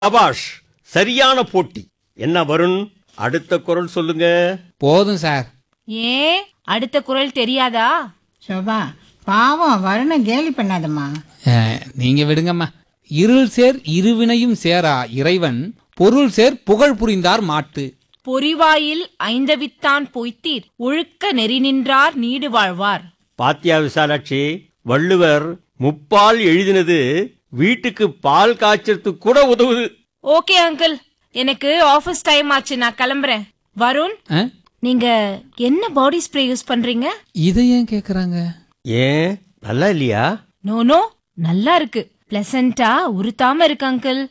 அபாஷ் சரியான போட்டி என்ன வருண் அடுத்த குரல் சொல்லுங்க போதும் சார் ஏன் அடுத்த குரல் தெரியாதா சோபா பாவம் வருண கேலி பண்ணாதம்மா அஹ், நீங்க விடுங்கம்மா இருள் சேர் இருவினையும் சேரா இறைவன் பொருள் சேர் புகழ் புரிந்தார் மாட்டு பொறிவாயில் ஐந்தவித்தான் பொய்த்தீர் ஒழுக்க நெறி நின்றார் நீடு வாழ்வார் பாத்தியா விசாலாட்சி வள்ளுவர் முப்பால் எழுதினது வீட்டுக்கு பால் காய்ச்சறதுக்கு கூட உதவுது ஓகே அங்கிள் எனக்கு ஆபீஸ் டைம் ஆச்சு நான் கிளம்புறேன் வருண் அஹ், நீங்க என்ன பாடி ஸ்ப்ரே யூஸ் பண்றீங்க இதை ஏன் கேக்குறாங்க ஏன் நல்லா இல்லையா நோ நோ நல்லா இருக்கு பிளசண்டா உருத்தாம இருக்கு அங்கிள்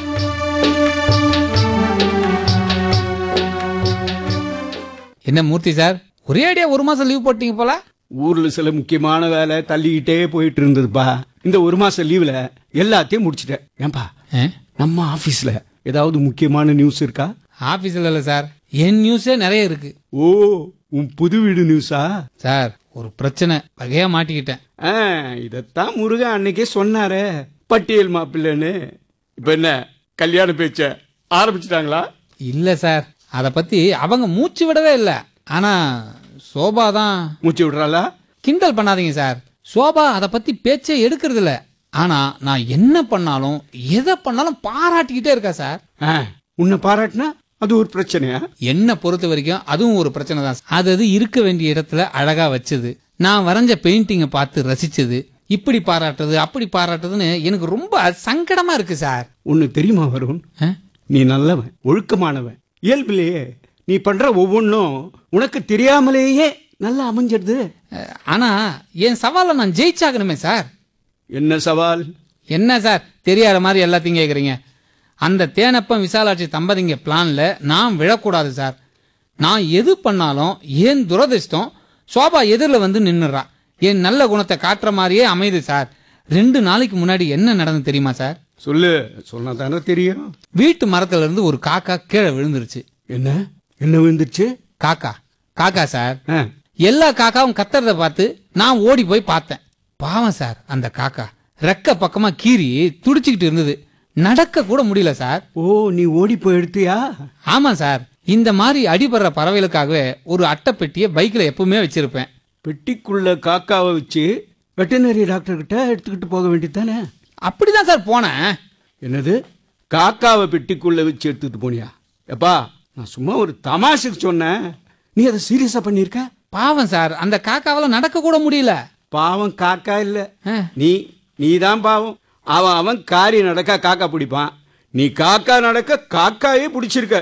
என்ன மூர்த்தி சார் ஒரே அடியா ஒரு மாசம் லீவ் போட்டீங்க போல ஊர்ல சில முக்கியமான வேலை தள்ளிக்கிட்டே போயிட்டு இருந்ததுப்பா இந்த ஒரு மாசம் லீவ்ல எல்லாத்தையும் முடிச்சிட்டேன் ஏன்பா அஹ், நம்ம ஆபீஸ்ல ஏதாவது முக்கியமான நியூஸ் இருக்கா ஆபீஸ்ல இல்ல சார் என் நியூஸே நிறைய இருக்கு ஓ உன் புது வீடு நியூஸா சார் ஒரு பிரச்சனை வகையா மாட்டிக்கிட்டேன் ஆ, இதத்தான் முருகன் அன்னைக்கே சொன்னாரே பட்டியல் மாப்பிள்ளைன்னு இப்ப என்ன கல்யாண பேச்ச ஆரம்பிச்சிட்டாங்களா இல்ல சார் அத பத்தி அவங்க மூச்சு விடவே இல்ல ஆனா சோபா தான் மூச்சு விடுறாளா கிண்டல் பண்ணாதீங்க சார் சோபா அத பத்தி பேச்சே எடுக்கிறது இல்ல ஆனா நான் என்ன பண்ணாலும் எதை பண்ணாலும் பாராட்டிக்கிட்டே இருக்கா சார் ஆ, உன்னை பாராட்டினா அது ஒரு பிரச்சனையா என்ன பொறுத்த வரைக்கும் அதுவும் ஒரு பிரச்சனை தான் அது அது இருக்க வேண்டிய இடத்துல அழகா வச்சது நான் வரைஞ்ச பெயிண்டிங்கை பார்த்து ரசிச்சது இப்படி பாராட்டுறது அப்படி பாராட்டுறதுன்னு எனக்கு ரொம்ப சங்கடமா இருக்கு சார் ஒன்னு தெரியுமா வருண் அஹ்? நீ நல்லவன் ஒழுக்கமானவன் இயல்பிலேயே நீ பண்ற ஒவ்வொன்றும் உனக்கு தெரியாமலேயே நல்லா அமைஞ்சிடுது அஹ், ஆனா என் சவாலை நான் ஜெயிச்சாகணுமே சார் என்ன சவால் என்ன சார் தெரியாத மாதிரி எல்லாத்தையும் கேட்குறீங்க அந்த தேனப்பன் விசாலாட்சி தம்பதிங்க பிளான்ல நான் விழக்கூடாது சார் நான் எது பண்ணாலும் ஏன் துரதிர்ஷ்டம் சோபா எதிரில் வந்து நின்னுறா என் நல்ல குணத்தை காட்டுற மாதிரியே அமையுது சார் ரெண்டு நாளைக்கு முன்னாடி என்ன நடந்து தெரியுமா சார் சொல்லு சொன்னா தானே தெரியும் வீட்டு மரத்துல இருந்து ஒரு காக்கா கீழே விழுந்துருச்சு என்ன என்ன விழுந்துருச்சு காக்கா காக்கா சார் ஆ, எல்லா காக்காவும் கத்துறத பார்த்து நான் ஓடி போய் பார்த்தேன் பாவம் சார் அந்த காக்கா ரெக்க பக்கமா கீறி துடிச்சுக்கிட்டு இருந்தது நடக்க கூட முடியல சார் ஓ நீ ஓடி போய் எடுத்தியா ஆமா சார் இந்த மாதிரி அடிபடுற பறவைகளுக்காகவே ஒரு அட்டைப்பெட்டியை பைக்ல எப்பவுமே வச்சிருப்பேன் பெட்டிக்குள்ள காக்காவை வச்சு வெட்டினரி டாக்டர் கிட்ட எடுத்துக்கிட்டு போக வேண்டியதானே அப்படிதான் சார் போனேன் என்னது காக்காவை பெட்டிக்குள்ள வச்சு எடுத்துட்டு போனியா எப்பா நான் சும்மா ஒரு தமாஷுக்கு சொன்னேன் நீ அதை சீரியஸா பண்ணியிருக்க பாவம் சார் அந்த காக்காவால நடக்க கூட முடியல பாவம் காக்கா இல்ல ஆ. நீ நீ தான் பாவம் அவன் அவன் காரி நடக்க காக்கா பிடிப்பான் நீ காக்கா நடக்க காக்காயே பிடிச்சிருக்க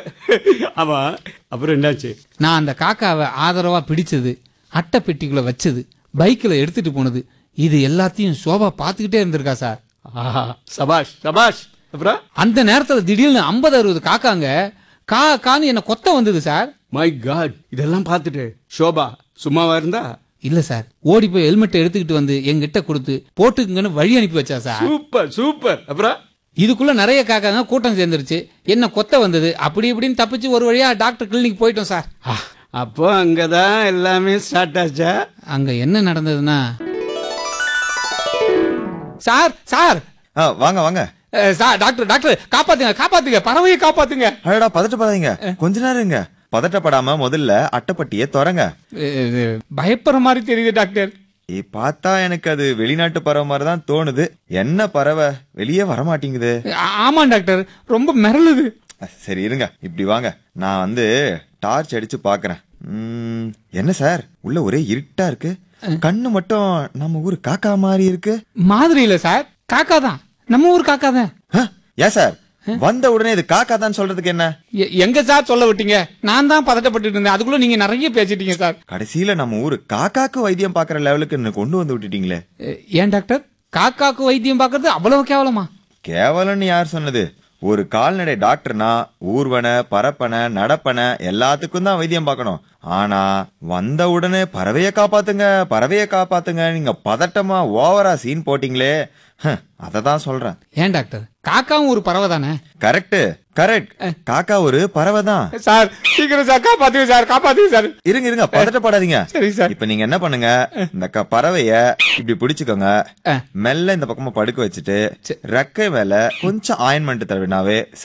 அவன் அப்புறம் என்னாச்சு நான் அந்த காக்காவை ஆதரவா பிடிச்சது அட்டை பெட்டிக்குள்ள வச்சது பைக்கில் எடுத்துட்டு போனது இது எல்லாத்தையும் சோபா பார்த்துக்கிட்டே இருந்திருக்கா சார் ஆஹா சபாஷ் சபாஷ் அப்புறம் அந்த நேரத்துல திடீர்னு ஐம்பது அறுபது காக்காங்க கா கான்னு என்ன கொத்த வந்தது சார் மை காட் இதெல்லாம் பார்த்துட்டு ஷோபா சும்மாவா இருந்தா இல்ல சார் ஓடி போய் ஹெல்மெட்டை எடுத்துக்கிட்டு வந்து எங்கிட்ட கொடுத்து போட்டுக்குங்கன்னு வழி அனுப்பி வச்சா சார் சூப்பர் சூப்பர் அப்புறம் இதுக்குள்ள நிறைய காக்காங்க கூட்டம் சேர்ந்துருச்சு என்ன கொத்த வந்தது அப்படி இப்படின்னு தப்பிச்சு ஒரு வழியா டாக்டர் கிளினிக் போயிட்டோம் சார் ஆ, அப்போ அங்கதான் எல்லாமே ஸ்டார்ட் ஆச்சா அங்க என்ன நடந்ததுன்னா சார் சார் ஆ வாங்க வாங்க அஹ், சார் டாக்டர் டாக்டர் காப்பாத்துங்க காப்பாத்துங்க பறவையை காப்பாத்துங்க அடடா பதட்டப்படாதீங்க கொஞ்ச நேரம் இருங்க பதட்டப்படாம முதல்ல அட்டைப்பட்டியை திறங்க அஹ், பயப்படுற மாதிரி தெரியுது டாக்டர் ஏ பார்த்தா எனக்கு அது வெளிநாட்டு பறவை மாதிரி தான் தோணுது என்ன பறவை வெளியே வரமாட்டேங்குது ஆ- ஆமா டாக்டர் ரொம்ப மிரளுது அஹ், சரி இருங்க இப்படி வாங்க நான் வந்து டார்ச் அடிச்சு பாக்குறேன் உம், என்ன சார் உள்ள ஒரே இருட்டா இருக்கு கண்ணு மட்டும் நம்ம ஊர் காக்கா மாதிரி இருக்கு மாதிரி இல்ல சார் காக்கா தான் நம்ம ஊர் காக்கா தான் ஹ, ஏன் சார் வந்த உடனே இது காக்கா தான் சொல்றதுக்கு என்ன எ- எங்க சார் சொல்ல விட்டீங்க நான் தான் பதட்டப்பட்டு இருந்தேன் அதுக்குள்ள நீங்க நிறைய பேசிட்டீங்க சார் கடைசியில நம்ம ஊர் காக்காக்கு வைத்தியம் பாக்குற லெவலுக்கு என்ன கொண்டு வந்து விட்டுட்டீங்களே எ- ஏன் டாக்டர் காக்காக்கு வைத்தியம் பார்க்கறது அவ்வளவு கேவலமா கேவலம்னு யார் சொன்னது ஒரு கால்நடை டாக்டர்னா ஊர்வன பரப்பன நடப்பன எல்லாத்துக்கும் தான் வைத்தியம் பார்க்கணும் ஆனா வந்த உடனே பறவைய காப்பாத்துங்க பறவைய காப்பாத்துங்க நீங்க பதட்டமா ஓவரா சீன் போட்டீங்களே அதை தான் சொல்றேன் ஏன் டாக்டர் காக்காவும் ஒரு பறவை தானே கரெக்ட் கரெக்ட் காக்கா ஒரு பறவை தான் சார் சீக்கிரம் சார் காப்பாத்துங்க சார் காப்பாத்துங்க சார் இருங்க இருங்க பதட்டப்படாதீங்க சரி சார் இப்ப நீங்க என்ன பண்ணுங்க இந்த க- பறவைய இப்படி பிடிச்சுக்கோங்க ஆ. மெல்ல இந்த பக்கமா படுக்க வச்சுட்டு ரெக்கை மேல கொஞ்சம் ஆயின்மெண்ட் தடவினாவே